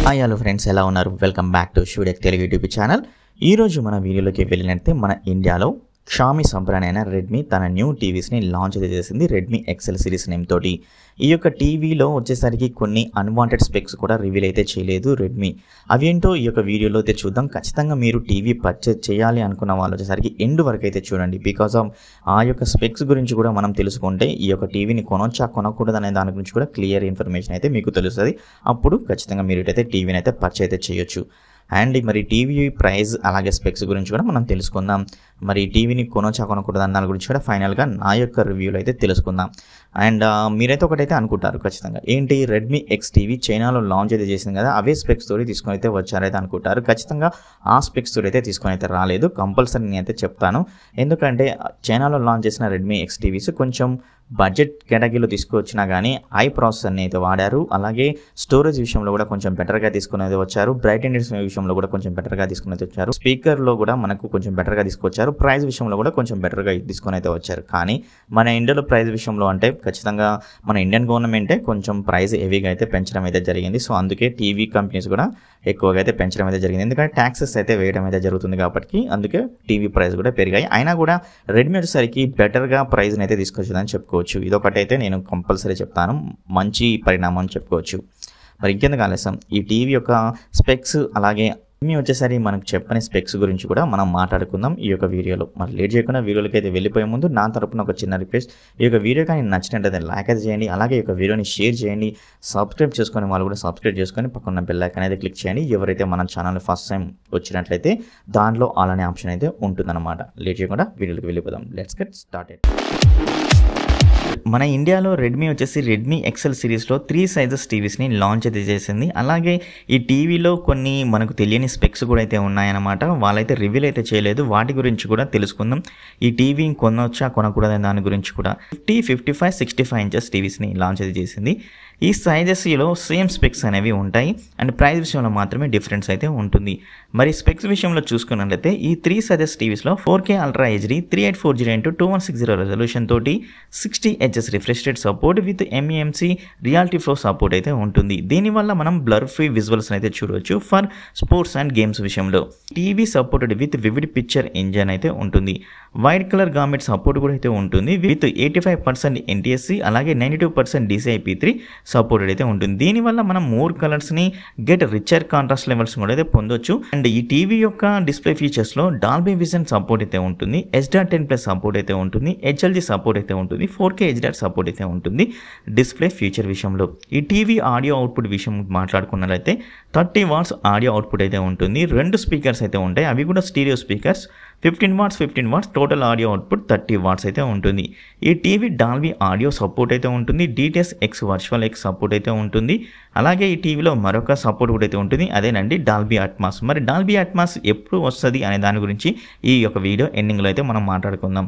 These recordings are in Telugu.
హాయ్ హలో ఫ్రెండ్స్ ఎలా ఉన్నారు వెల్కమ్ బ్యాక్ టు షూడెక్ తెలుగు యూట్యూబ్ ఛానల్ ఈరోజు మన వీడియోలోకి వెళ్ళినట్టే మన ఇండియాలో షామీ సంబ్రాన్ అయిన రెడ్మీ తన న్యూ టీవీస్ని లాంచ్ అయితే చేసింది రెడ్మీ ఎక్సెల్ సిరీస్ నేమ్ తోటి ఈ యొక్క టీవీలో వచ్చేసరికి కొన్ని అన్వాంటెడ్ స్పెక్స్ కూడా రివీల్ అయితే చేయలేదు రెడ్మీ అవేంటో ఈ యొక్క వీడియోలో అయితే చూద్దాం ఖచ్చితంగా మీరు టీవీ పర్చేజ్ చేయాలి అనుకున్న వాళ్ళు వచ్చేసరికి ఎండ్ వరకు అయితే చూడండి బికాస్ ఆఫ్ ఆ యొక్క స్పెక్స్ గురించి కూడా మనం తెలుసుకుంటే ఈ యొక్క టీవీని కొనొచ్చా కొనకూడదు అనే దాని గురించి కూడా క్లియర్ ఇన్ఫర్మేషన్ అయితే మీకు తెలుస్తుంది అప్పుడు ఖచ్చితంగా మీరు అయితే టీవీని అయితే పర్చేజ్ అయితే చేయొచ్చు అండ్ మరి టీవీ ప్రైస్ అలాగే స్పెక్స్ గురించి కూడా మనం తెలుసుకుందాం మరి టీవీని కొనొచ్చా కొనకూడదు అన్న దాని గురించి కూడా ఫైనల్గా నా యొక్క రివ్యూలో అయితే తెలుసుకుందాం అండ్ మీరైతే ఒకటైతే అనుకుంటారు ఖచ్చితంగా ఏంటి రెడ్మీ ఎక్స్ టీవీ చైనాలో లాంచ్ అయితే చేసింది కదా అవే స్పెక్స్ తోటి తీసుకొని అయితే వచ్చారైతే అనుకుంటారు ఖచ్చితంగా ఆ స్పెక్స్ తోటి అయితే తీసుకొని అయితే రాలేదు కంపల్సరీ నేనైతే చెప్తాను ఎందుకంటే చైనాలో లాంచ్ చేసిన రెడ్మీ ఎక్స్ టీవీస్ కొంచెం బడ్జెట్ కేటగిరీలో తీసుకొచ్చినా కానీ ఐ ప్రాసెసర్ని అయితే వాడారు అలాగే స్టోరేజ్ విషయంలో కూడా కొంచెం బెటర్గా తీసుకుని అయితే వచ్చారు బ్రైట్ ఇండెక్స్ విషయంలో కూడా కొంచెం బెటర్గా తీసుకుని అయితే వచ్చారు స్పీకర్లో కూడా మనకు కొంచెం బెటర్గా తీసుకొచ్చారు ప్రైస్ విషయంలో కూడా కొంచెం బెటర్గా తీసుకొని అయితే వచ్చారు కానీ మన ఇండియాలో ప్రైస్ విషయంలో అంటే ఖచ్చితంగా మన ఇండియన్ గవర్నమెంటే కొంచెం ప్రైస్ హెవీగా అయితే పెంచడం అయితే జరిగింది సో అందుకే టీవీ కంపెనీస్ కూడా ఎక్కువగా అయితే పెంచడం అయితే జరిగింది ఎందుకంటే ట్యాక్సెస్ అయితే వేయడం అయితే జరుగుతుంది కాబట్టి అందుకే టీవీ ప్రైస్ కూడా పెరిగాయి అయినా కూడా రెడ్మీ వచ్చేసరికి బెటర్గా ప్రైస్ని అయితే తీసుకొచ్చిందని చెప్పుకోవచ్చు ఇదొకటైతే నేను కంపల్సరీ చెప్తాను మంచి పరిణామం అని చెప్పుకోవచ్చు మరి ఇంకెందుకు ఆలస్యం ఈ టీవీ యొక్క స్పెక్స్ అలాగే మీ వచ్చేసరి మనకు చెప్పని స్పెక్స్ గురించి కూడా మనం మాట్లాడుకుందాం ఈ యొక్క వీడియోలో మరి లేట్ చేయకుండా వీడియోలకి అయితే వెళ్ళిపోయే ముందు నా తరపున ఒక చిన్న రిక్వెస్ట్ ఈ యొక్క వీడియో కానీ నచ్చినట్లయితే లైక్ అయితే చేయండి అలాగే ఈ యొక్క వీడియోని షేర్ చేయండి సబ్స్క్రైబ్ చేసుకొని వాళ్ళు కూడా సబ్స్క్రైబ్ చేసుకొని పక్కన బెల్ ఐకాన్ అయితే క్లిక్ చేయండి ఎవరైతే మన ఛానల్ ఫస్ట్ టైం వచ్చినట్లయితే దాంట్లో అలానే ఆప్షన్ అయితే ఉంటుందన్నమాట లేట్ చేయకుండా వీడియోకి వెళ్ళిపోదాం లెట్స్ గెట్ స్టార్టెడ్ మన ఇండియాలో రెడ్మీ వచ్చేసి రెడ్మీ ఎక్సెల్ సిరీస్లో త్రీ సైజెస్ టీవీస్ని లాంచ్ అయితే చేసింది అలాగే ఈ టీవీలో కొన్ని మనకు తెలియని స్పెక్స్ కూడా అయితే ఉన్నాయన్నమాట వాళ్ళైతే రివీల్ అయితే చేయలేదు వాటి గురించి కూడా తెలుసుకుందాం ఈ టీవీ కొనవచ్చా కొనకూడదని దాని గురించి కూడా fifty fifty five sixty five inches టీవీస్ని లాంచ్ అయితే చేసింది ఈ సైజెస్లో సేమ్ స్పెక్స్ అనేవి ఉంటాయి అండ్ ప్రైస్ విషయంలో మాత్రమే డిఫరెన్స్ అయితే ఉంటుంది మరి స్పెక్స్ విషయంలో చూసుకున్నట్లయితే ఈ త్రీ సైజెస్ టీవీస్లో four K ultra HD three eight four zero into two one six zero resolution తోటి sixty HS refresh rate support with MEMC reality flow support అయితే ఉంటుంది దీనివల్ల మనం బ్లర్ ఫ్రీ విజువల్స్ అయితే చూడవచ్చు ఫర్ స్పోర్ట్స్ అండ్ గేమ్స్ విషయంలో TV supported with vivid picture engine అయితే ఉంటుంది వైట్ కలర్ గామెట్ సపోర్ట్ కూడా అయితే ఉంటుంది with eighty five percent NTSC అలాగే ninety two percent డిసిఐపి three supported అయితే ఉంటుంది దీనివల్ల మనం మోర్ కలర్స్ని గెట్ రిచర్ కాంట్రాస్ట్ లెవెల్స్ కూడా అయితే పొందొచ్చు అండ్ ఈ టీవీ యొక్క డిస్ప్లే ఫీచర్స్లో డాల్బీ విజన్ సపోర్ట్ అయితే ఉంటుంది హెచ్డార్ టెన్ ప్లస్ సపోర్ట్ అయితే ఉంటుంది హెచ్ఎల్జీ సపోర్ట్ అయితే ఉంటుంది ఫోర్ కే హెచ్డార్ సపోర్ట్ అయితే ఉంటుంది డిస్ప్లే ఫీచర్ విషయంలో ఈ టీవీ ఆడియో అవుట్పుట్ విషయం మాట్లాడుకున్నట్లయితే థర్టీ వాట్స్ ఆడియో అవుట్పుట్ అయితే ఉంటుంది రెండు స్పీకర్స్ అయితే ఉంటాయి అవి కూడా stereo speakers fifteen watts fifteen watts total audio output thirty watts అయితే ఉంటుంది ఈ టీవీ డాల్బీ ఆడియో సపోర్ట్ అయితే ఉంటుంది DTS X virtual X support అయితే ఉంటుంది అలాగే ఈ టీవీలో మరొక సపోర్ట్ కూడా అయితే ఉంటుంది అదేనండి డాల్బీ అట్మాస్ మరి డాల్బీ అట్మాస్ ఎప్పుడు వస్తుంది అనే దాని గురించి ఈ యొక్క వీడియో ఎండింగ్లో అయితే మనం మాట్లాడుకుందాం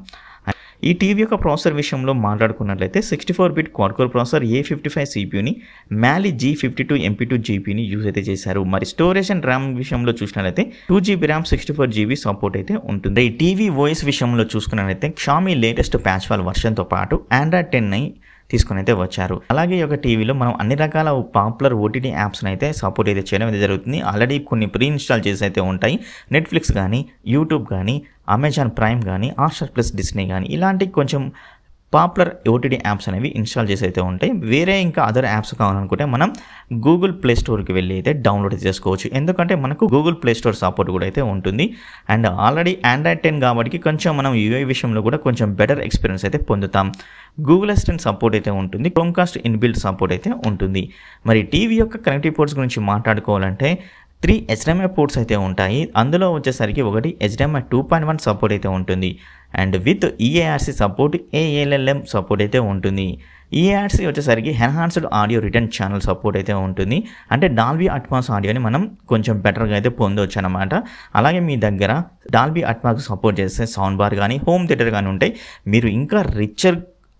ఈ టీవీ యొక్క ప్రాసెసర్ విషయంలో మాట్లాడుకున్నట్లయితే sixty four bit quad core processor A fifty five సిపియూని Mali G fifty two MP two జీబీని యూజ్ అయితే చేశారు మరి స్టోరేజ్ అండ్ ర్యామ్ విషయంలో చూసినట్లయితే two GB RAM sixty four GB support అయితే ఉంటుంది ఈ టీవీ వాయిస్ విషయంలో చూసుకున్నట్లయితే షామీ లేటెస్ట్ ప్యాచ్ వాల్ వర్షన్తో పాటు ఆండ్రాయిడ్ టెన్ తీసుకుని అయితే వచ్చారు అలాగే ఒక టీవీలో మనం అన్ని రకాల పాపులర్ ఓటీటీ యాప్స్ని అయితే సపోర్ట్ అయితే చేయడం అయితే జరుగుతుంది ఆల్రెడీ కొన్ని ప్రీ ఇన్స్టాల్ చేసి అయితే ఉంటాయి నెట్ఫ్లిక్స్ కానీ యూట్యూబ్ కానీ అమెజాన్ ప్రైమ్ కానీ హాట్స్టార్ ప్లస్ డిస్నీ కానీ ఇలాంటి కొంచెం పాపులర్ ఓటీటీ యాప్స్ అనేవి ఇన్స్టాల్ చేసి అయితే ఉంటాయి వేరే ఇంకా అదర్ యాప్స్ కావాలనుకుంటే మనం గూగుల్ ప్లే స్టోర్కి వెళ్ళి అయితే డౌన్లోడ్ చేసుకోవచ్చు ఎందుకంటే మనకు గూగుల్ ప్లే స్టోర్ సపోర్ట్ కూడా అయితే ఉంటుంది అండ్ ఆల్రెడీ ఆండ్రాయిడ్ టెన్ కాబట్టి కొంచెం మనం యూఐ విషయంలో కూడా కొంచెం బెటర్ ఎక్స్పీరియన్స్ అయితే పొందుతాం గూగుల్ అసిస్టెంట్ సపోర్ట్ అయితే ఉంటుంది క్రోమ్కాస్ట్ ఇన్బిల్డ్ సపోర్ట్ అయితే ఉంటుంది మరి టీవీ యొక్క కనెక్టివ్ పోర్ట్స్ గురించి మాట్లాడుకోవాలంటే త్రీ హెచ్డిఎంఐ పోర్ట్స్ అయితే ఉంటాయి అందులో వచ్చేసరికి ఒకటి HDMI two point one support అయితే ఉంటుంది and with eARC support ALLM support అయితే ఉంటుంది ఈఏఆర్సీ వచ్చేసరికి enhanced audio return channel support అయితే ఉంటుంది అంటే డాల్బీ అట్మాస్ ఆడియోని మనం కొంచెం బెటర్గా అయితే పొందవచ్చు అనమాట అలాగే మీ దగ్గర డాల్బీ అట్మాస్ సపోర్ట్ చేస్తే సౌండ్ బార్ కానీ హోమ్ థియేటర్ కానీ ఉంటాయి మీరు ఇంకా రిచర్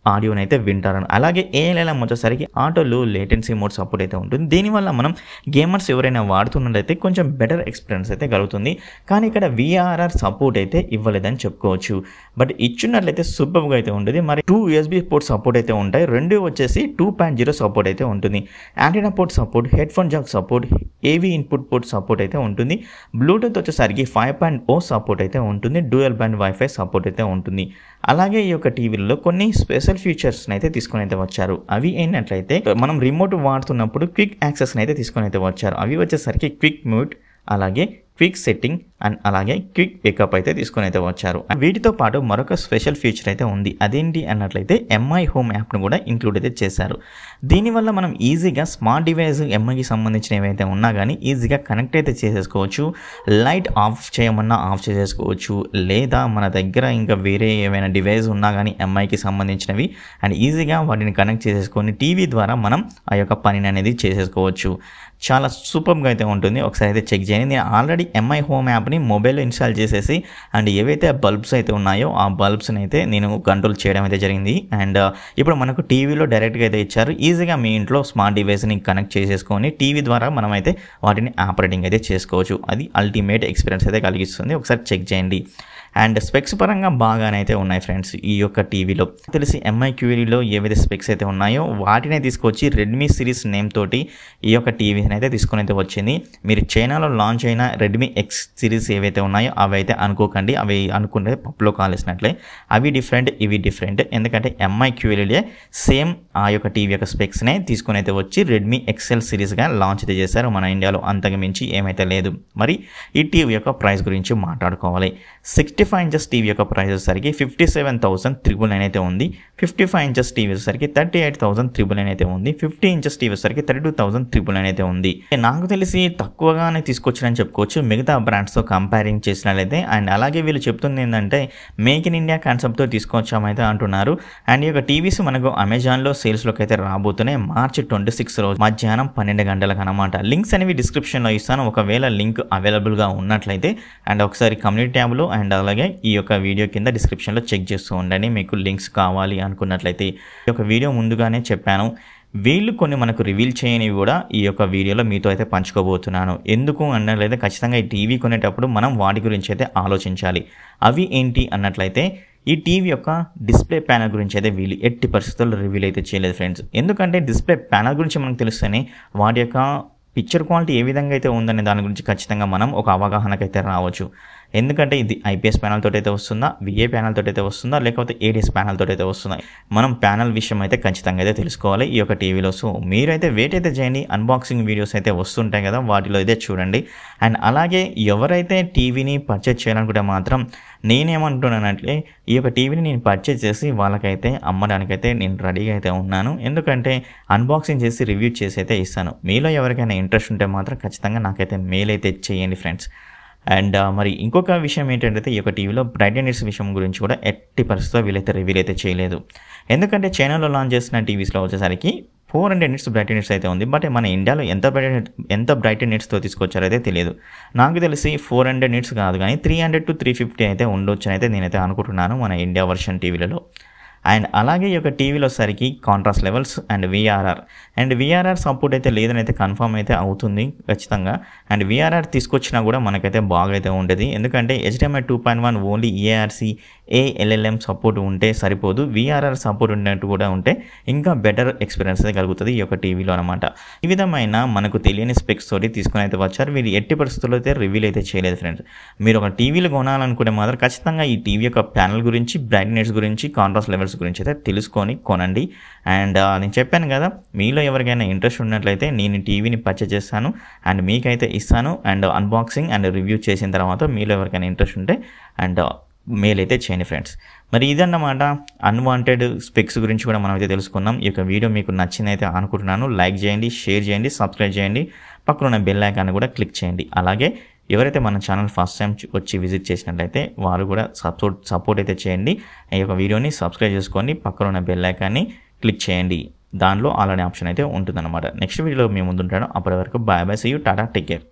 ఆడియోని అయితే వింటారు అలాగే ఏఎల్ఎల్ఎం వచ్చేసరికి ఆటోలో లేటెన్సీ మోడ్ సపోర్ట్ అయితే ఉంటుంది దీనివల్ల మనం గేమర్స్ ఎవరైనా వాడుతున్నట్లయితే కొంచెం బెటర్ ఎక్స్పీరియన్స్ అయితే కలుగుతుంది కానీ ఇక్కడ విఆర్ఆర్ సపోర్ట్ అయితే ఇవ్వలేదని చెప్పుకోవచ్చు బట్ ఇచ్చినట్లయితే సూపర్గా అయితే ఉంటుంది మరి టూ యూఎస్బీ పోర్ట్ సపోర్ట్ అయితే ఉంటాయి రెండు వచ్చేసి టూ పాయింట్ జీరో సపోర్ట్ అయితే ఉంటుంది antenna port support headphone jack support AV input port support అయితే ఉంటుంది బ్లూటూత్ వచ్చేసరికి ఫైవ్ పాయింట్ ఓ సపోర్ట్ అయితే ఉంటుంది డ్యూయల్ బ్యాండ్ వైఫై సపోర్ట్ అయితే ఉంటుంది అలాగే ఈ యొక్క టీవీలో కొన్ని స్పెషల్ ఫీచర్స్ని అయితే తీసుకొని అయితే వచ్చారు అవి ఏంటంటే మనం రిమోట్ వాడుతున్నప్పుడు క్విక్ యాక్సెస్ని అయితే తీసుకొని అయితే వచ్చారు అవి వచ్చేసరికి క్విక్ మ్యూట్ అలాగే క్విక్ సెట్టింగ్ అండ్ అలాగే క్విక్ పికప్ అయితే తీసుకొని అయితే వచ్చారు వీటితో పాటు మరొక స్పెషల్ ఫీచర్ అయితే ఉంది అదేంటి అన్నట్లయితే ఎంఐ హోమ్ యాప్ను కూడా ఇంక్లూడ్ అయితే చేశారు దీనివల్ల మనం ఈజీగా స్మార్ట్ డివైస్ ఎంఐకి సంబంధించిన ఏవైతే ఉన్నా కానీ ఈజీగా కనెక్ట్ అయితే చేసేసుకోవచ్చు లైట్ ఆఫ్ చేయమన్నా ఆఫ్ చేసేసుకోవచ్చు లేదా మన దగ్గర ఇంకా వేరే ఏమైనా డివైస్ ఉన్నా కానీ ఎంఐకి సంబంధించినవి అండ్ ఈజీగా వాటిని కనెక్ట్ చేసేసుకొని టీవీ ద్వారా మనం ఆ యొక్క పనిని అనేది చేసేసుకోవచ్చు చాలా సూపర్గా అయితే ఉంటుంది ఒకసారి అయితే చెక్ చేయండి నేను ఆల్రెడీ ఎంఐ హోమ్ యాప్ని మొబైల్లో ఇన్స్టాల్ చేసేసి అండ్ ఏవైతే బల్బ్స్ అయితే ఉన్నాయో ఆ బల్బ్స్ని అయితే నేను కంట్రోల్ చేయడం అయితే జరిగింది అండ్ ఇప్పుడు మనకు టీవీలో డైరెక్ట్గా అయితే ఇచ్చారు ఈజీగా మీ ఇంట్లో స్మార్ట్ డివైస్ని కనెక్ట్ చేసేసుకొని టీవీ ద్వారా మనం అయితే వాటిని ఆపరేటింగ్ అయితే చేసుకోవచ్చు అది అల్టిమేట్ ఎక్స్పీరియన్స్ అయితే కలిగిస్తుంది ఒకసారి చెక్ చేయండి అండ్ స్పెక్స్ పరంగా బాగానే అయితే ఉన్నాయి ఫ్రెండ్స్ ఈ యొక్క టీవీలో తెలిసి ఎంఐ క్యూరీలో ఏవైతే స్పెక్స్ అయితే ఉన్నాయో వాటినే తీసుకొచ్చి రెడ్మీ సిరీస్ నేమ్ తోటి ఈ యొక్క టీవీని అయితే తీసుకొని అయితే వచ్చింది మీరు చైనాలో లాంచ్ అయిన రెడ్మీ ఎక్స్ సిరీస్ ఏవైతే ఉన్నాయో అవి అయితే అనుకోకండి అవి అనుకుంటే పప్పులో కాలేసినట్లే అవి డిఫరెంట్ ఇవి డిఫరెంట్ ఎందుకంటే ఎంఐ క్యూరీలే సేమ్ ఆ యొక్క టీవీ యొక్క స్పెక్స్నే తీసుకొని అయితే వచ్చి రెడ్మీ ఎక్సెల్ సిరీస్గా లాంచ్ అయితే చేశారు మన ఇండియాలో అంతకు మించి ఏమైతే లేదు మరి ఈ టీవీ యొక్క ప్రైస్ గురించి మాట్లాడుకోవాలి సిక్స్టీ ఫైవ్ ఇంచెస్ టీవీ యొక్క ప్రైస్ వచ్చేసరికి fifty seven thousand triple nine అయితే ఉంది ఫిఫ్టీ ఫైవ్ ఇంచెస్ టీవీ వచ్చేసరికి thirty eight thousand triple nine అయితే ఉంది ఫిఫ్టీ ఇంచెస్ టీవీ వచ్చేసరికి thirty two thousand triple nine అయితే ఉంది నాకు తెలిసి తక్కువగానే తీసుకొచ్చారని చెప్పుకోవచ్చు మిగతా బ్రాండ్స్తో కంపేరింగ్ చేసినట్లయితే అండ్ అలాగే వీళ్ళు చెప్తుంది ఏంటంటే మేక్ ఇన్ ఇండియా కాన్సెప్ట్తో తీసుకొచ్చామైతే అంటున్నారు అండ్ ఈ యొక్క టీవీస్ మనకు అమెజాన్లో సేల్స్లోకి అయితే రాబోతున్నాయి మార్చి ట్వంటీ సిక్స్ రోజు మధ్యాహ్నం పన్నెండు గంటలకు అనమాట లింక్స్ అనేవి డిస్క్రిప్షన్లో ఇస్తాను ఒకవేళ లింక్ అవైలబుల్గా ఉన్నట్లయితే అండ్ ఒకసారి కమ్యూనిటీ ట్యాబ్లో అండ్ అలాగే ఈ యొక్క వీడియో కింద డిస్క్రిప్షన్లో చెక్ చేస్తూ ఉండండి మీకు లింక్స్ కావాలి అనుకున్నట్లయితే ఈ యొక్క వీడియో ముందుగానే చెప్పాను వీళ్ళు కొన్ని మనకు రివీల్ చేయనివి కూడా ఈ యొక్క వీడియోలో మీతో అయితే పంచుకోబోతున్నాను ఎందుకు అన్నట్లయితే ఖచ్చితంగా ఈ టీవీ కొనేటప్పుడు మనం వాటి గురించి అయితే ఆలోచించాలి అవి ఏంటి అన్నట్లయితే ఈ టీవీ యొక్క డిస్ప్లే ప్యానల్ గురించి అయితే వీళ్ళు ఎట్టి పరిస్థితుల్లో రివీల్ అయితే చేయలేదు ఫ్రెండ్స్ ఎందుకంటే డిస్ప్లే ప్యానల్ గురించి మనకు తెలుస్తేనే వాటి యొక్క పిక్చర్ క్వాలిటీ ఏ విధంగా అయితే ఉందనే దాని గురించి ఖచ్చితంగా మనం ఒక అవగాహనకైతే రావచ్చు ఎందుకంటే ఇది ఐపీఎస్ ప్యానల్ తోటి అయితే వస్తుందా విఏ ప్యానల్ తోటి అయితే వస్తుందా లేకపోతే ఏడిఎస్ ప్యానల్ తోటి అయితే వస్తుందా మనం ప్యానల్ విషయం అయితే ఖచ్చితంగా అయితే తెలుసుకోవాలి ఈ యొక్క టీవీలో సో మీరైతే వెయిట్ అయితే చేయండి అన్బాక్సింగ్ వీడియోస్ అయితే వస్తుంటాయి కదా వాటిలో అయితే చూడండి అండ్ అలాగే ఎవరైతే టీవీని పర్చేజ్ చేయాలనుకుంటే మాత్రం నేనేమంటున్నానంటే ఈ యొక్క టీవీని నేను పర్చేజ్ చేసి వాళ్ళకైతే అమ్మడానికైతే నేను రెడీగా అయితే ఉన్నాను ఎందుకంటే అన్బాక్సింగ్ చేసి రివ్యూ చేసి అయితే ఇస్తాను మీలో ఎవరికైనా ఇంట్రెస్ట్ ఉంటే మాత్రం ఖచ్చితంగా నాకైతే మెయిల్ అయితే చేయండి ఫ్రెండ్స్ అండ్ మరి ఇంకొక విషయం ఏంటంటే ఈ యొక్క టీవీలో బ్రైట్నెస్ విషయం గురించి కూడా ఎట్టి పరిస్థితిలో వీలైతే రివీల్ అయితే చేయలేదు ఎందుకంటే చైనాలో లాంచ్ చేసిన టీవీస్లో వచ్చేసరికి four hundred nits bright nits అయితే ఉంది బట్ మన ఇండియాలో ఎంత బ్రైట్ ఎంత బ్రైట్ నిట్స్తో తీసుకొచ్చారో అయితే తెలియదు నాకు తెలిసి ఫోర్ హండ్రెడ్ నిట్స్ కాదు కానీ three hundred to three fifty అయితే ఉండొచ్చు అయితే నేనైతే అనుకుంటున్నాను మన ఇండియా వర్షన్ టీవీలలో అండ్ అలాగే ఈ యొక్క టీవీలో సరికి contrast levels and VRR and VRR support అయితే లేదని అయితే కన్ఫర్మ్ అయితే అవుతుంది ఖచ్చితంగా అండ్ విఆర్ఆర్ తీసుకొచ్చినా కూడా మనకైతే బాగా అయితే ఉంటుంది ఎందుకంటే HDMI two point one only ARC ALLM support ఉంటే సరిపోదు విఆర్ఆర్ సపోర్ట్ ఉన్నట్టు కూడా ఉంటే ఇంకా బెటర్ ఎక్స్పీరియన్స్ అయితే కలుగుతుంది ఈ యొక్క టీవీలో అనమాట ఈ విధమైన మనకు తెలియని స్పెక్స్ తోటి తీసుకొని అయితే వచ్చారు వీళ్ళు ఎట్టి పరిస్థితుల్లో అయితే రివీల్ అయితే చేయలేదు ఫ్రెండ్స్ మీరు ఒక టీవీలు కొనాలనుకుంటే మాత్రం ఖచ్చితంగా ఈ టీవీ యొక్క ప్యానల్ గురించి బ్రైట్నెస్ గురించి కాంట్రాస్ట్ లెవెల్స్ గురించి అయితే తెలుసుకొని కొనండి అండ్ నేను చెప్పాను కదా మీలో ఎవరికైనా ఇంట్రెస్ట్ ఉన్నట్లయితే నేను టీవీని పర్చేజ్ చేస్తాను అండ్ మీకైతే ఇస్తాను అండ్ అన్బాక్సింగ్ అండ్ రివ్యూ చేసిన తర్వాత మీలో ఎవరికైనా ఇంట్రెస్ట్ ఉంటే అండ్ మెయిల్ అయితే చేయండి ఫ్రెండ్స్ మరి ఇదన్నమాట అన్వాంటెడ్ స్పెక్స్ గురించి కూడా మనం అయితే తెలుసుకున్నాం ఈ యొక్క వీడియో మీకు నచ్చిందైతే అనుకుంటున్నాను లైక్ చేయండి షేర్ చేయండి సబ్స్క్రైబ్ చేయండి పక్కన ఉన్న బెల్ ఐకాన్ కూడా క్లిక్ చేయండి అలాగే ఎవరైతే మన ఛానల్ ఫస్ట్ టైం వచ్చి విజిట్ చేసినట్లయితే వారు కూడా సపోర్ట్ సపోర్ట్ అయితే చేయండి ఈ యొక్క వీడియోని సబ్స్క్రైబ్ చేసుకోండి పక్కన ఉన్న బెల్ ఐకాన్ని క్లిక్ చేయండి దానిలో అలానే ఆప్షన్ అయితే ఉంటుందన్నమాట నెక్స్ట్ వీడియోలో మేము ముందుంటాను అప్పటి వరకు bye bye see you tata take care